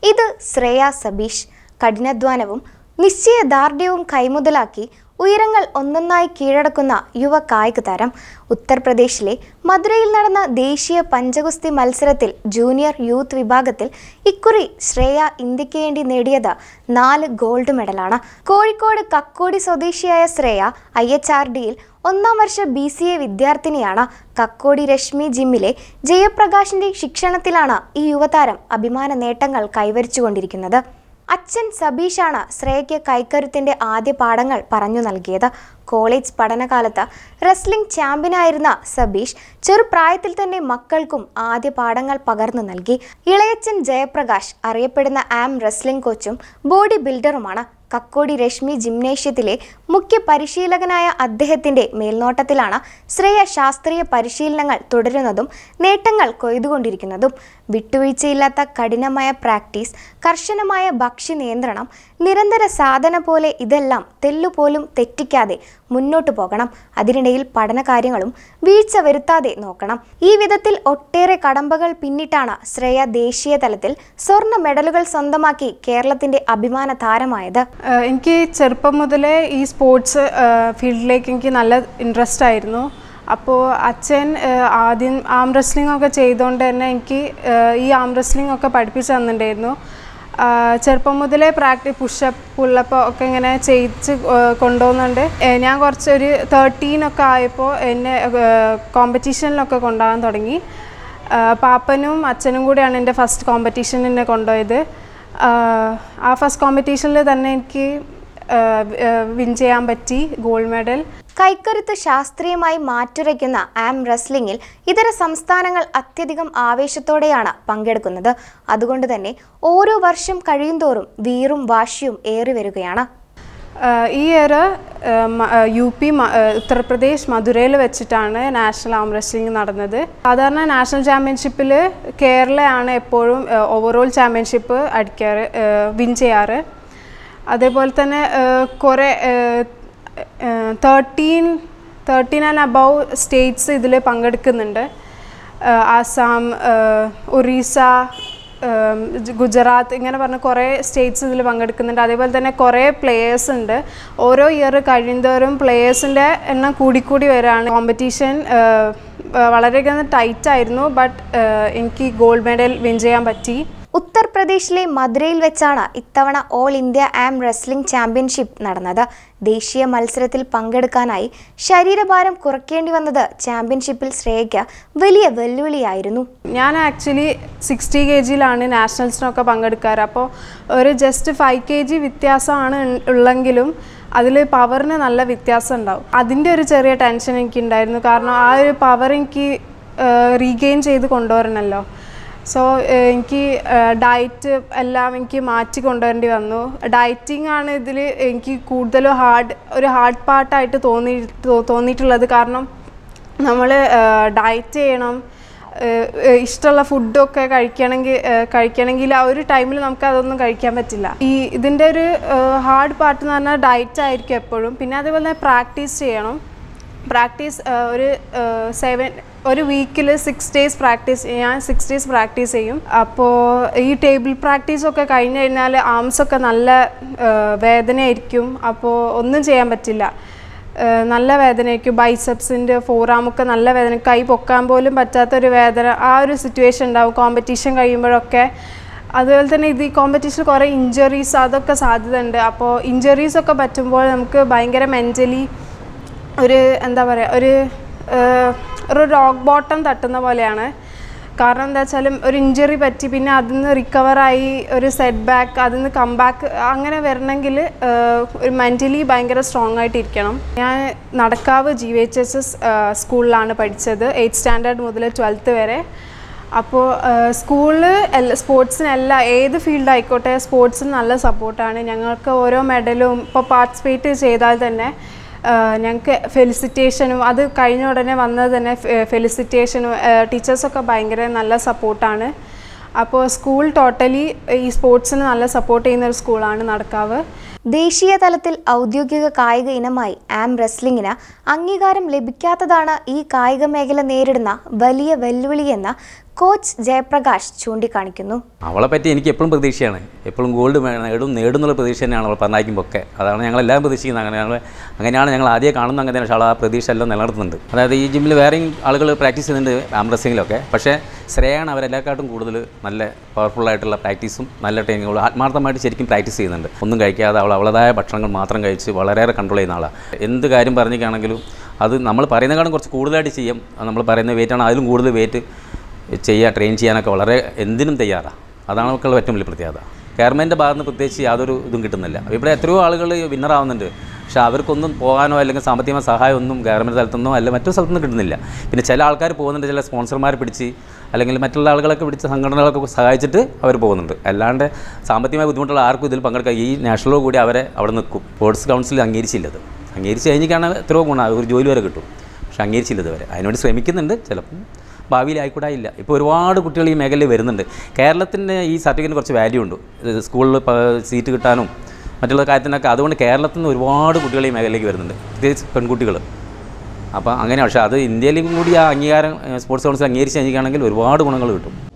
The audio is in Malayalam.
ഇത് ശ്രേയ സബീഷ് കഠിനാധ്വാനവും നിശ്ചയദാർഢ്യവും കൈമുതലാക്കി ഉയരങ്ങൾ ഒന്നൊന്നായി കീഴടക്കുന്ന യുവ കായിക താരം ഉത്തർപ്രദേശിലെ മധുരയിൽ നടന്ന ദേശീയ പഞ്ചഗുസ്തി മത്സരത്തിൽ ജൂനിയർ യൂത്ത് വിഭാഗത്തിൽ ഇക്കുറി ശ്രേയ ഇന്ത്യക്ക് വേണ്ടി നേടിയത് നാല് ഗോൾഡ് മെഡലാണ് കോഴിക്കോട് കക്കോടി സ്വദേശിയായ ശ്രേയ ഐ എച്ച് ആർ ഡിയിൽ ഒന്നാം വർഷ ബി സി എ വിദ്യാർത്ഥിനിയാണ് കക്കോടി രശ്മി ജിമ്മിലെ ജയപ്രകാശിന്റെ ശിക്ഷണത്തിലാണ് ഈ യുവതാരം അഭിമാന നേട്ടങ്ങൾ കൈവരിച്ചുകൊണ്ടിരിക്കുന്നത് അച്ഛൻ സബീഷാണ് ശ്രേയയ്ക്ക് കൈക്കരുത്തിന്റെ ആദ്യ പാഠങ്ങൾ പറഞ്ഞു നൽകിയത് കോളേജ് പഠനകാലത്ത് റെസ്ലിംഗ് ചാമ്പ്യനായിരുന്ന സബീഷ് ചെറുപ്രായത്തിൽ തന്നെ മക്കൾക്കും ആദ്യ പാഠങ്ങൾ പകർന്നു നൽകി ഇളയച്ചൻ ജയപ്രകാശ് അറിയപ്പെടുന്ന ആം റെസ്ലിംഗ് കോച്ചും ബോഡി ബിൽഡറുമാണ് കക്കോടി രശ്മി ജിംനേഷ്യത്തിലെ മുഖ്യ പരിശീലകനായ അദ്ദേഹത്തിന്റെ മേൽനോട്ടത്തിലാണ് ശ്രേയ ശാസ്ത്രീയ പരിശീലനങ്ങൾ തുടരുന്നതും നേട്ടങ്ങൾ കൊയ്തുകൊണ്ടിരിക്കുന്നതും വിട്ടുവീഴ്ചയില്ലാത്ത കഠിനമായ പ്രാക്ടീസ് കർശനമായ ഭക്ഷ്യ നിയന്ത്രണം നിരന്തര സാധന പോലെ ഇതെല്ലാം തെല്ലുപോലും തെറ്റിക്കാതെ മുന്നോട്ടു പോകണം അതിനിടയിൽ പഠനകാര്യങ്ങളും വീഴ്ച വരുത്താതെ നോക്കണം ഈ വിധത്തിൽ ഒട്ടേറെ കടമ്പകൾ പിന്നിട്ടാണ് ശ്രേയ ദേശീയ തലത്തിൽ സ്വർണ്ണ മെഡലുകൾ സ്വന്തമാക്കി കേരളത്തിന്റെ അഭിമാന താരമായത് ഏഹ് എനിക്ക് ചെറുപ്പം മുതലേ ഈ സ്പോർട്സ് ഫീൽഡിലേക്ക് എനിക്ക് നല്ല ഇൻട്രസ്റ്റ് ആയിരുന്നു അപ്പോൾ അച്ഛൻ ഏഹ് ആദ്യം ആം റെസ്ലിംഗ് ഒക്കെ ചെയ്തുകൊണ്ട് തന്നെ എനിക്ക് ഏഹ് ഈ ആം റെസ്ലിംഗ് ഒക്കെ പഠിപ്പിച്ചു തന്നിട്ടുണ്ടായിരുന്നു ആഹ് ചെറുപ്പം മുതലേ പ്രാക്ടീസ് പുഷപ്പ് പുള്ളപ്പ് ഒക്കെ ഇങ്ങനെ ചെയ്യിച്ച് ഏഹ് കൊണ്ടുപോകുന്നുണ്ട് ഏഹ് ഞാൻ കുറച്ച് ഒരു തേർട്ടീൻ ഒക്കെ ആയപ്പോൾ എന്നെ കോമ്പറ്റീഷനിലൊക്കെ കൊണ്ടുപോകാൻ തുടങ്ങി ആഹ് പാപ്പനും അച്ഛനും കൂടിയാണ് എൻ്റെ ഫസ്റ്റ് കോമ്പറ്റീഷന് എന്നെ കൊണ്ടുപോയത് ആഹ് ആ ഫസ്റ്റ് കോമ്പറ്റീഷനിൽ തന്നെ എനിക്ക് വിൻ ചെയ്യാൻ പറ്റി ഗോൾഡ് മെഡൽ കൈക്കരുത്ത് ശാസ്ത്രീയമായി മാറ്റുരയ്ക്കുന്ന ആം റെസ്ലിംഗിൽ ഇതര സംസ്ഥാനങ്ങൾ അത്യധികം ആവേശത്തോടെയാണ് പങ്കെടുക്കുന്നത് അതുകൊണ്ട് തന്നെ ഓരോ വർഷം കഴിയുന്തോറും വീറും വാശിയും ഏറി വരികയാണ് ആഹ് ഈ ഇയർ യു പി ഉത്തർപ്രദേശ് മധുരയിൽ വെച്ചിട്ടാണ് നാഷണൽ ആം റെസ്ലിംഗ് നടന്നത് സാധാരണ നാഷണൽ ചാമ്പ്യൻഷിപ്പിൽ കേരളയാണ് എപ്പോഴും ഓവറോൾ ചാമ്പ്യൻഷിപ്പ് അടിക്കാറ് വിൻ ചെയ്യാറ് അതേപോലെ തന്നെ ആഹ് കുറേ thirteen thirteen and above states ഇതിൽ പങ്കെടുക്കുന്നുണ്ട് ആഹ് ആസാം ആഹ് ഒറീസ ഉം, ജ് ഗുജറാത്ത് ഇങ്ങനെ പറഞ്ഞ കുറേ സ്റ്റേറ്റ്സ് ഇതിൽ പങ്കെടുക്കുന്നുണ്ട് അതേപോലെ തന്നെ കുറേ പ്ലേയേഴ്സ് ഉണ്ട് ഓരോ ഇയർ കഴിയുന്തോറും പ്ലേയേഴ്സിൻ്റെ എണ്ണം കൂടിക്കൂടി വരികയാണ് കോമ്പറ്റീഷൻ വളരെയധികം ടൈറ്റ് ആയിരുന്നു ബട്ട് എനിക്ക് ഗോൾഡ് മെഡൽ വിൻ ചെയ്യാൻ പറ്റി ഉത്തർപ്രദേശിലെ മധുരയിൽ വെച്ചാണ് ഇത്തവണ all India arm wrestling championship നടന്നത് ദേശീയ മത്സരത്തിൽ പങ്കെടുക്കാനായി ശരീരഭാരം കുറയ്ക്കേണ്ടി വന്നത് ചാമ്പ്യൻഷിപ്പിൽ ശ്രേയയ്ക്ക് വലിയ വെല്ലുവിളിയായിരുന്നു ഞാൻ ആക്ച്വലി സിക്സ്റ്റി കെ ജിയിലാണ് നാഷണൽസിനൊക്കെ പങ്കെടുക്കാറ് അപ്പോൾ ഒരു ജസ്റ്റ് ഫൈവ് കെ ജി വ്യത്യാസമാണ് ഉൾ- ഉള്ളെങ്കിലും അതിൽ പവറിന് നല്ല വ്യത്യാസം ഉണ്ടാവും അതിൻ്റെ ഒരു ചെറിയ ടെൻഷൻ എനിക്കുണ്ടായിരുന്നു കാരണം ആ ഒരു പവർ എനിക്ക് റീഗെയിൻ ചെയ്ത് കൊണ്ടുവരണമല്ലോ സോ എനിക്ക് ഡയറ്റ് എല്ലാം എനിക്ക് മാറ്റി കൊണ്ടുവരേണ്ടി വന്നു ഡയറ്റിംഗ് ആണ് ഇതിൽ എനിക്ക് കൂടുതലും ഹാർഡ് ഒരു ഹാർഡ് പാർട്ടായിട്ട് തോന്നി തോ- തോന്നിയിട്ടുള്ളത് കാരണം നമ്മൾ ഡയറ്റ് ചെയ്യണം ഏഹ് ഏഹ് ഇഷ്ടമുള്ള ഫുഡൊക്കെ കഴിക്കണമെങ്കിൽ ഏഹ് കഴിക്കണമെങ്കിൽ ആ ഒരു ടൈമിൽ നമുക്ക് അതൊന്നും കഴിക്കാൻ പറ്റില്ല ഈ ഇതിൻ്റെ ഒരു ഹാർഡ് പാർട്ട് എന്ന് പറഞ്ഞാൽ ഡയറ്റ് ആയിരിക്കും എപ്പോഴും പിന്നെ അതേപോലെ തന്നെ പ്രാക്ടീസ് ചെയ്യണം പ്രാക്ടീസ് ഒരു സെവൻ ഒരു വീക്കിൽ സിക്സ് ഡേയ്സ് പ്രാക്ടീസ് ഞാൻ സിക്സ് ഡേയ്സ് പ്രാക്ടീസ് ചെയ്യും അപ്പോൾ ഈ ടേബിൾ പ്രാക്ടീസ് ഒക്കെ കഴിഞ്ഞ് കഴിഞ്ഞാൽ ആംസ് ഒക്കെ നല്ല ഏഹ് വേദനയായിരിക്കും അപ്പോൾ ഒന്നും ചെയ്യാൻ പറ്റില്ല ഏഹ് നല്ല വേദനയായിരിക്കും ബൈസെപ്സിൻ്റെ ഫോറാമൊക്കെ നല്ല വേദന കൈ പൊക്കാൻ പോലും പറ്റാത്തൊരു വേദന ആ ഒരു സിറ്റുവേഷൻ ഉണ്ടാവും കോമ്പറ്റീഷൻ കഴിയുമ്പോഴൊക്കെ അതുപോലെ തന്നെ ഇത് ഈ കോമ്പറ്റീഷനിൽ കുറേ ഇഞ്ചറീസ് അതൊക്കെ സാധ്യത ഉണ്ട് അപ്പോൾ ഇഞ്ചറീസ് ഒക്കെ പറ്റുമ്പോൾ നമുക്ക് ഭയങ്കര മെൻ്റലി ഒരു എന്താ പറയുക ഒരു ഏഹ്, ഒരു റോക്ക് ബോട്ടം തട്ടുന്ന പോലെയാണ് കാരണം എന്താ വെച്ചാൽ ഒരു ഇഞ്ചുറി പറ്റി പിന്നെ അതിൽ നിന്ന് റിക്കവറായി ഒരു സെറ്റ് ബാക്ക് അതിൽ നിന്ന് കം ബാക്ക് അങ്ങനെ വരണമെങ്കിൽ ഒരു മെൻ്റലി ഭയങ്കര സ്ട്രോങ് ആയിട്ടിരിക്കണം ഞാൻ Nadakkavu G V H S S സ്കൂളിലാണ് പഠിച്ചത് എയ്ത്ത് സ്റ്റാൻഡേർഡ് മുതൽ ട്വൽത്ത് വരെ അപ്പോൾ സ്കൂളിൽ എല്ലാ സ്പോർട്സിനെല്ലാം ഏത് ഫീൽഡ് ആയിക്കോട്ടെ സ്പോർട്സിന് നല്ല സപ്പോർട്ടാണ് ഞങ്ങൾക്ക് ഓരോ മെഡലും ഇപ്പോൾ പാർട്ടിസിപ്പേറ്റ് ചെയ്താൽ തന്നെ ഞങ്ങൾക്ക് ഫെലിസിറ്റേഷനും അത് കഴിഞ്ഞ ഉടനെ വന്നത് തന്നെ ഫെലിസിറ്റേഷനും ടീച്ചേഴ്സൊക്കെ ഭയങ്കര നല്ല സപ്പോർട്ടാണ് അപ്പോൾ സ്കൂൾ ടോട്ടലി ഈ സ്പോർട്സിന് നല്ല സപ്പോർട്ട് ചെയ്യുന്ന ഒരു സ്കൂളാണ് നടക്കാവ് ദേശീയ തലത്തിൽ ഔദ്യോഗിക കായിക ഇനമായി ആം റെസ്ലിംഗിന് അംഗീകാരം ലഭിക്കാത്തതാണ് ഈ കായിക മേഖല നേരിടുന്ന വലിയ വെല്ലുവിളിയെന്ന് കോച്ച് ജയപ്രകാശ് ചൂണ്ടിക്കാണിക്കുന്നു അവളെ പറ്റി എനിക്ക് എപ്പോഴും പ്രതീക്ഷയാണ് എപ്പോഴും ഗോൾഡ് നേടും നേടുന്നുള്ള പ്രതീക്ഷ തന്നെയാണ് അവൾ പറഞ്ഞായിരിക്കുമ്പോൾ ഒക്കെ അതാണ് ഞങ്ങൾ എല്ലാവരും പ്രതീക്ഷിക്കുന്നത് അങ്ങനെ ഞങ്ങൾ അങ്ങനെയാണ് ഞങ്ങൾ ആദ്യം കാണുന്നത് അങ്ങനെ തന്നെ പക്ഷേ അവൾ ആ പ്രതീക്ഷ എല്ലാം നിലനിർത്തുന്നുണ്ട് അതായത് ഈ ജിമ്മിൽ വേറെയും ആളുകൾ പ്രാക്ടീസ് ചെയ്യുന്നുണ്ട് ആം റെസ്ലിങ്ങിലൊക്കെ പക്ഷേ ശ്രേയാണ് അവരെല്ലാക്കാട്ടും കൂടുതൽ നല്ല പവർഫുൾ ആയിട്ടുള്ള പ്രാക്ടീസും നല്ല ട്രെയിനിങ്ങും ആത്മാർത്ഥമായിട്ട് ശരിക്കും പ്രാക്ടീസ് ചെയ്യുന്നുണ്ട് ഒന്നും കഴിക്കാതെ അവൾ അവളതായ ഭക്ഷണങ്ങൾ മാത്രം കഴിച്ച് വളരെയേറെ കൺട്രോൾ ചെയ്യുന്ന ആളാണ് എന്ത് കാര്യം പറഞ്ഞിട്ടാണെങ്കിലും അത് നമ്മൾ പറയുന്നതിനേക്കാളും കുറച്ച് കൂടുതലായിട്ട് ചെയ്യും അത് നമ്മൾ പറയുന്ന വെയിറ്റാണ് അതിലും കൂടുതൽ വെയിറ്റ് ചെയ്യുക ട്രെയിൻ ചെയ്യാനൊക്കെ വളരെ എന്തിനും തയ്യാറാണ് അതാണ് അവൾക്കുള്ള ഏറ്റവും വലിയ പ്രത്യേകത ഗവൺമെൻറ്റിൻ്റെ ഭാഗത്ത് നിന്ന് പ്രത്യേകിച്ച് യാതൊരു ഇതും കിട്ടുന്നില്ല ഇവിടെ എത്രയോ ആളുകൾ വിന്നറാവുന്നുണ്ട് പക്ഷേ അവർക്കൊന്നും പോകാനോ അല്ലെങ്കിൽ സാമ്പത്തികമായ സഹായം ഒന്നും ഗവൺമെൻറ് തലത്തുനിന്നോ അല്ല മറ്റു സ്ഥലത്തുനിന്ന് കിട്ടുന്നില്ല പിന്നെ ചില ആൾക്കാർ പോകുന്നുണ്ട് ചില സ്പോൺസർമാരെ പിടിച്ച് അല്ലെങ്കിൽ മറ്റുള്ള ആളുകളൊക്കെ പിടിച്ച് സംഘടനകളൊക്കെ സഹായിച്ചിട്ട് അവർ പോകുന്നുണ്ട് അല്ലാണ്ട് സാമ്പത്തികമായ ബുദ്ധിമുട്ടുള്ള ആർക്കും ഇതിൽ പങ്കെടുക്കാൻ ഈ നാഷണലോ കൂടി അവരെ അവിടെ നിൽക്കും സ്പോർട്സ് കൗൺസിൽ അംഗീകരിച്ചില്ലത് അംഗീകരിച്ച് കഴിഞ്ഞിട്ടാണ് എത്രയോ ഗുണം ഒരു ജോലി വരെ കിട്ടും പക്ഷെ അംഗീകരിച്ചില്ല ഇതുവരെ അതിനുവേണ്ടി ശ്രമിക്കുന്നുണ്ട് ചിലപ്പം ഭാവിയിൽ ആയിക്കൂടായില്ല ഇപ്പോൾ ഒരുപാട് കുട്ടികൾ ഈ മേഖലയിൽ വരുന്നുണ്ട് കേരളത്തിൻ്റെ ഈ സർട്ടിഫിക്കറ്റിന് കുറച്ച് വാല്യൂ ഉണ്ട് ഇത് സ്കൂളിൽ പ- സീറ്റ് കിട്ടാനും മറ്റുള്ള കാര്യത്തിനൊക്കെ അതുകൊണ്ട് കേരളത്തിൽ നിന്ന് ഒരുപാട് കുട്ടികൾ ഈ മേഖലയിലേക്ക് വരുന്നുണ്ട് പ്രത്യേകിച്ച് പെൺകുട്ടികൾ അപ്പോൾ അങ്ങനെ പക്ഷേ അത് ഇന്ത്യയിലും കൂടി ആ അംഗീകാരം ഏഹ്, സ്പോർട്സ് കൗൺസിൽ അംഗീകരിച്ച് കഴിഞ്ഞിട്ടാണെങ്കിൽ ഒരുപാട് ഗുണങ്ങൾ കിട്ടും